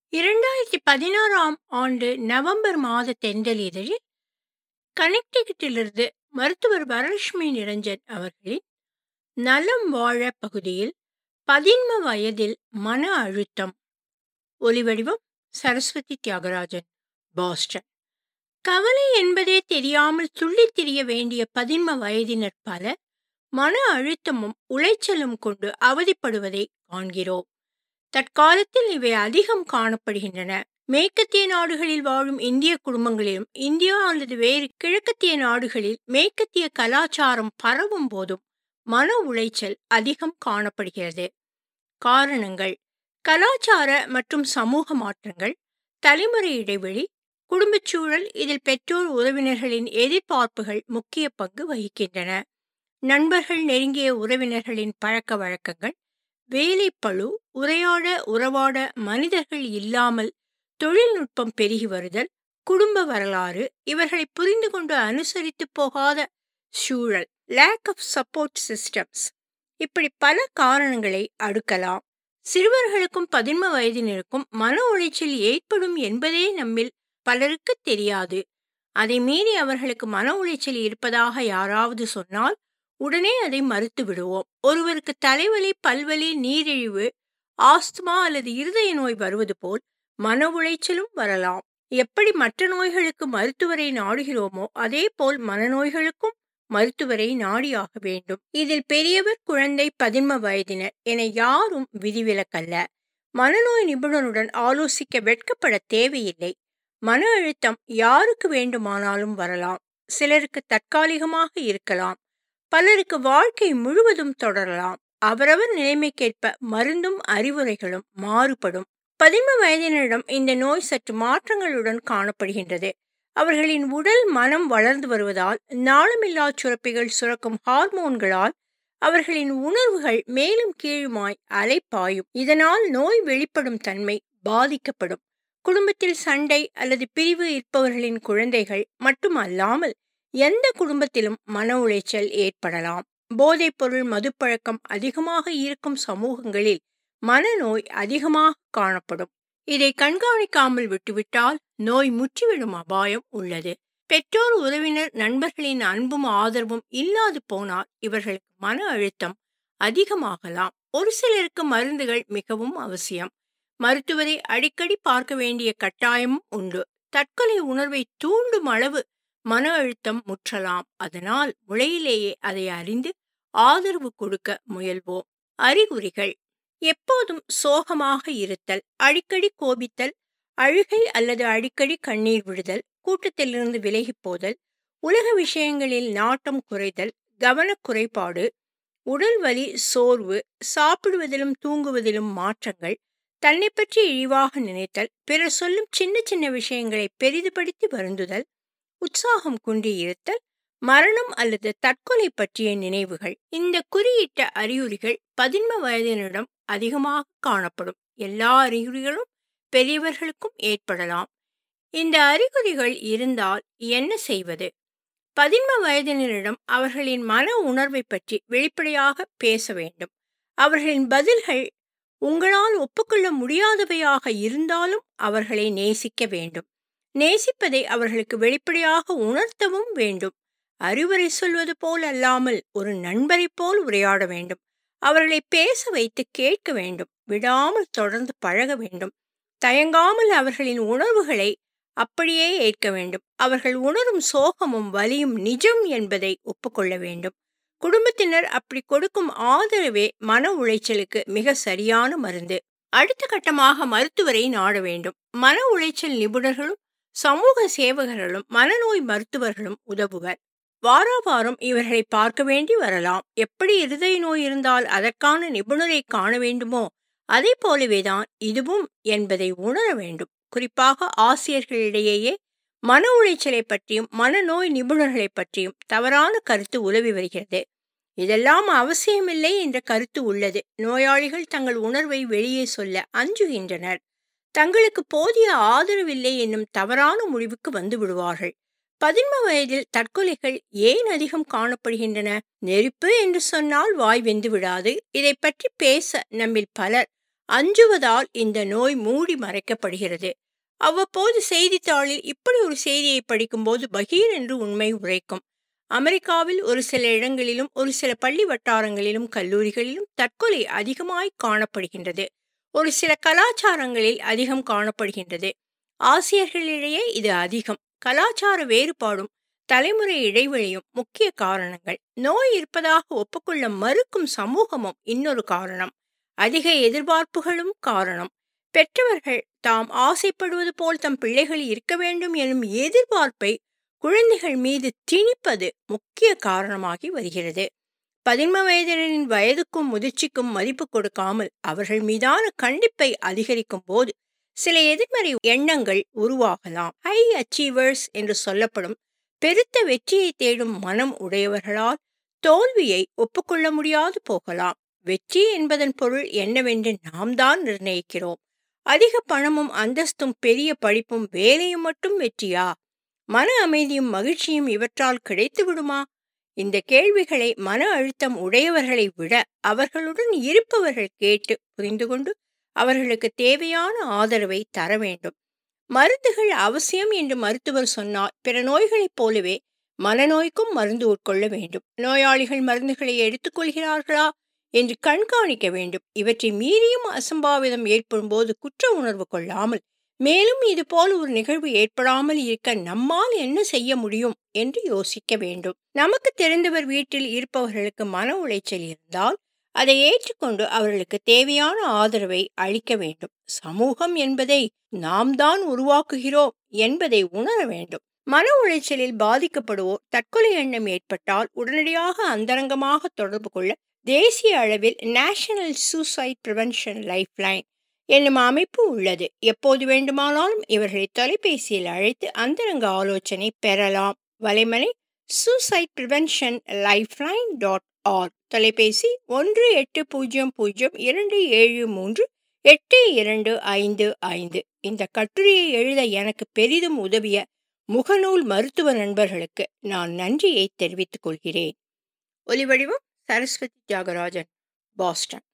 இரண்டாயிரத்தி பதினாறாம் ஆண்டு நவம்பர் மாத தென்றலிதழில் கனெக்டிகட்டிலிருந்து மருத்துவர் வரலட்சுமி நிரஞ்சன் அவர்களின் நலம் வாழ பகுதியில் பதின்ம வயதில் மன அழுத்தம் ஒலிவடிவம் சரஸ்வதி தியாகராஜன் பாஸ்டன் கவலை என்பதே தெரியாமல் துள்ளித் திரிய வேண்டிய பதின்ம வயதினர் பலர் மன அழுத்தமும் உளைச்சலும் கொண்டு அவதிப்படுவதை காண்கிறோம் தற்காலத்தில் இவை அதிகம் காணப்படுகின்றன மேற்கத்திய நாடுகளில் வாழும் இந்திய குடும்பங்களிலும் இந்தியா அல்லது வேறு கிழக்கத்திய நாடுகளில் மேற்கத்திய கலாச்சாரம் பரவும் போதும் மன உளைச்சல் அதிகம் காணப்படுகிறது காரணங்கள் கலாச்சார மற்றும் சமூக மாற்றங்கள் தலைமுறை இடைவெளி குடும்பச் சூழல் இதில் பெற்றோர் உறவினர்களின் எதிர்பார்ப்புகள் முக்கிய பங்கு வகிக்கின்றன நண்பர்கள் நெருங்கிய உறவினர்களின் பழக்க வழக்கங்கள் வேலைப்பழு உரையாட உறவாட மனிதர்கள் இல்லாமல் தொழில்நுட்பம் பெருகி வருதல் குடும்ப வரலாறு இவர்களை புரிந்து கொண்டு அனுசரித்து போகாத சூழல் லேக் ஆஃப் சப்போர்ட் சிஸ்டம்ஸ் இப்படி பல காரணங்களை அடுக்கலாம் சிறுவர்களுக்கும் பதின்ம வயதினருக்கும் மன உளைச்சல் ஏற்படும் என்பதே நம்மில் பலருக்கு தெரியாது அதை மீறி அவர்களுக்கு மன உளைச்சல் இருப்பதாக யாராவது சொன்னால் உடனே அதை மறுத்து விடுவோம் ஒருவருக்கு தலைவலி பல்வலி நீரிழிவு ஆஸ்துமா அல்லது இருதய நோய் வருவது போல் மன உளைச்சலும் வரலாம் எப்படி மற்ற நோய்களுக்கு மருத்துவரை நாடுகிறோமோ அதே போல் மனநோய்களுக்கும் மருத்துவரை நாடியாக வேண்டும் இதில் பெரியவர் குழந்தை பதின்ம வயதினர் என யாரும் விதிவிலக்கல்ல மனநோய் நிபுணருடன் ஆலோசிக்க வெட்கப்பட தேவையில்லை மன அழுத்தம் யாருக்கு வேண்டுமானாலும் வரலாம் சிலருக்கு தற்காலிகமாக இருக்கலாம் பலருக்கு வாழ்க்கை முழுவதும் தொடரலாம் அவரவர் நிலைமைக்கேற்ப மருந்தும் அறிவுரைகளும் மாறுபடும் பதின்ம வயதினரிடம் இந்த நோய் சற்று மாற்றங்களுடன் காணப்படுகின்றது அவர்களின் உடல் மனம் வளர்ந்து வருவதால் நாளமில்லா சுரப்பிகள் சுரக்கும் ஹார்மோன்களால் அவர்களின் உணர்வுகள் மேலும் கீழுமாய் அலைப்பாயும் இதனால் நோய் வெளிப்படும் தன்மை பாதிக்கப்படும் குடும்பத்தில் சண்டை அல்லது பிரிவு இருப்பவர்களின் குழந்தைகள் மட்டுமல்லாமல் எந்த குடும்பத்திலும் மன உளைச்சல் ஏற்படலாம் போதைப்பொருள் மதுப்பழக்கம் அதிகமாக இருக்கும் சமூகங்களில் மனநோய் அதிகமாக காணப்படும் இதை கண்காணிக்காமல் விட்டுவிட்டால் நோய் முற்றிவிடும் அபாயம் உள்ளது பெற்றோர் உறவினர் நண்பர்களின் அன்பும் ஆதரவும் இல்லாது போனால் இவர்களுக்கு மன அழுத்தம் அதிகமாகலாம் ஒரு சிலருக்கு மருந்துகள் மிகவும் அவசியம் மருத்துவரை அடிக்கடி பார்க்க வேண்டிய கட்டாயமும் உண்டு தற்கொலை உணர்வை தூண்டும் அளவு மன அழுத்தம் முற்றலாம் அதனால் முளையிலேயே அதை அறிந்து ஆதரவு கொடுக்க முயல்வோம் அறிகுறிகள் எப்போதும் சோகமாக இருத்தல் அடிக்கடி கோபித்தல் அழுகை அல்லது அடிக்கடி கண்ணீர் விடுதல் கூட்டத்திலிருந்து விலகி போதல் உலக விஷயங்களில் நாட்டம் குறைதல் கவனக்குறைபாடு உடல் வலி சோர்வு சாப்பிடுவதிலும் தூங்குவதிலும் மாற்றங்கள் தன்னை பற்றி இழிவாக நினைத்தல் பிறர் சொல்லும் சின்ன சின்ன விஷயங்களை பெரிதுபடுத்தி வருந்துதல் உற்சாகம் குன்றி இருத்தல் மரணம் அல்லது தற்கொலை பற்றிய நினைவுகள் இந்த குறியிட்ட அறிகுறிகள் பதின்ம வயதினரிடம் அதிகமாக காணப்படும் எல்லா அறிகுறிகளும் பெரியவர்களுக்கும் ஏற்படலாம் இந்த அறிகுறிகள் இருந்தால் என்ன செய்வது பதின்ம வயதினரிடம் அவர்களின் மன உணர்வை பற்றி வெளிப்படையாக பேச வேண்டும் அவர்களின் பதில்கள் உங்களால் ஒப்புக்கொள்ள முடியாதவையாக இருந்தாலும் அவர்களை நேசிக்க வேண்டும் நேசிப்பதை அவர்களுக்கு வெளிப்படையாக உணர்த்தவும் வேண்டும் அறிவுரை சொல்வது போல் அல்லாமல் ஒரு நண்பரை போல் உரையாட வேண்டும் அவர்களை பேச வைத்து கேட்க வேண்டும் விடாமல் தொடர்ந்து பழக வேண்டும் தயங்காமல் அவர்களின் உணர்வுகளை அப்படியே ஏற்க வேண்டும் அவர்கள் உணரும் சோகமும் வலியும் நிஜம் என்பதை ஒப்புக்கொள்ள வேண்டும் குடும்பத்தினர் அப்படி கொடுக்கும் ஆதரவே மன உளைச்சலுக்கு மிக சரியான மருந்து அடுத்த கட்டமாக மருத்துவரை நாட வேண்டும் மன உளைச்சல் நிபுணர்களும் சமூக சேவகர்களும் மனநோய் மருத்துவர்களும் உதவுவர் வாரா வாரம் இவர்களை பார்க்க வேண்டி வரலாம் எப்படி இருதய நோய் இருந்தால் அதற்கான நிபுணரை காண வேண்டுமோ அதை போலவேதான் இதுவும் என்பதை உணர வேண்டும் குறிப்பாக ஆசிரியர்களிடையே மன உளைச்சலை பற்றியும் மனநோய் நிபுணர்களை பற்றியும் தவறான கருத்து உலவி வருகிறது இதெல்லாம் அவசியமில்லை என்ற கருத்து உள்ளது நோயாளிகள் தங்கள் உணர்வை வெளியே சொல்ல அஞ்சுகின்றனர் தங்களுக்கு போதிய ஆதரவில்லை என்னும் தவறான முடிவுக்கு வந்து விடுவார்கள் பதின்ம வயதில் தற்கொலைகள் ஏன் அதிகம் காணப்படுகின்றன நெருப்பு என்று சொன்னால் வாய் வெந்து விடாது இதை பற்றி பேச நம்மில் பலர் அஞ்சுவதால் இந்த நோய் மூடி மறைக்கப்படுகிறது அவ்வப்போது செய்தித்தாளில் இப்படி ஒரு செய்தியை படிக்கும்போது பகீர் என்று உண்மை உரைக்கும் அமெரிக்காவில் ஒரு சில இடங்களிலும் ஒரு சில பள்ளி வட்டாரங்களிலும் கல்லூரிகளிலும் தற்கொலை அதிகமாய் காணப்படுகின்றது ஒரு சில கலாச்சாரங்களில் அதிகம் காணப்படுகின்றது ஆசிரியர்களிடையே இது அதிகம் கலாச்சார வேறுபாடும் தலைமுறை இடைவெளியும் முக்கிய காரணங்கள் நோய் இருப்பதாக ஒப்புக்கொள்ள மறுக்கும் சமூகமும் இன்னொரு காரணம் அதிக எதிர்பார்ப்புகளும் காரணம் பெற்றவர்கள் தாம் ஆசைப்படுவது போல் தம் பிள்ளைகள் இருக்க வேண்டும் எனும் எதிர்பார்ப்பை குழந்தைகள் மீது திணிப்பது முக்கிய காரணமாகி வருகிறது பதின்ம வயதினரின் வயதுக்கும் முதிர்ச்சிக்கும் மதிப்பு கொடுக்காமல் அவர்கள் மீதான கண்டிப்பை அதிகரிக்கும் போது சில எதிர்மறை எண்ணங்கள் உருவாகலாம் ஹை அச்சீவர்ஸ் என்று சொல்லப்படும் பெருத்த வெற்றியை தேடும் மனம் உடையவர்களால் தோல்வியை ஒப்புக்கொள்ள முடியாது போகலாம் வெற்றி என்பதன் பொருள் என்னவென்று நாம் தான் நிர்ணயிக்கிறோம் அதிக பணமும் அந்தஸ்தும் பெரிய படிப்பும் வேலையும் மட்டும் வெற்றியா மன அமைதியும் மகிழ்ச்சியும் இவற்றால் கிடைத்து விடுமா இந்த கேள்விகளை மன அழுத்தம் உடையவர்களை விட அவர்களுடன் இருப்பவர்கள் கேட்டு புரிந்து கொண்டு அவர்களுக்கு தேவையான ஆதரவை தர வேண்டும் மருந்துகள் அவசியம் என்று மருத்துவர் சொன்னால் பிற நோய்களைப் போலவே மனநோய்க்கும் மருந்து உட்கொள்ள வேண்டும் நோயாளிகள் மருந்துகளை எடுத்துக்கொள்கிறார்களா என்று கண்காணிக்க வேண்டும் இவற்றை மீறியும் அசம்பாவிதம் ஏற்படும் போது குற்ற உணர்வு கொள்ளாமல் மேலும் இது போல் ஒரு நிகழ்வு ஏற்படாமல் இருக்க நம்மால் என்ன செய்ய முடியும் என்று யோசிக்க வேண்டும் நமக்கு தெரிந்தவர் வீட்டில் இருப்பவர்களுக்கு மன உளைச்சல் இருந்தால் அதை ஏற்றுக்கொண்டு அவர்களுக்கு தேவையான ஆதரவை அளிக்க வேண்டும் சமூகம் என்பதை நாம் தான் உருவாக்குகிறோம் என்பதை உணர வேண்டும் மன உளைச்சலில் பாதிக்கப்படுவோர் தற்கொலை எண்ணம் ஏற்பட்டால் உடனடியாக அந்தரங்கமாக தொடர்பு கொள்ள தேசிய அளவில் national suicide prevention lifeline என்னும் அமைப்பு உள்ளது எப்போது வேண்டுமானாலும் இவர்களை தொலைபேசியில் அழைத்து அந்தரங்க ஆலோசனை பெறலாம் வலைமனை suicide prevention lifeline dot R தொலைபேசி ஒன்று எட்டு பூஜ்ஜியம் பூஜ்ஜியம் இரண்டு ஏழு மூன்று எட்டு இரண்டு ஐந்து ஐந்து இந்த கட்டுரையை எழுத எனக்கு பெரிதும் உதவிய முகநூல் மருத்துவ நண்பர்களுக்கு நான் நன்றியை தெரிவித்துக் கொள்கிறேன் ஒலிவடிவம் சரஸ்வதி தியாகராஜன் பாஸ்டன்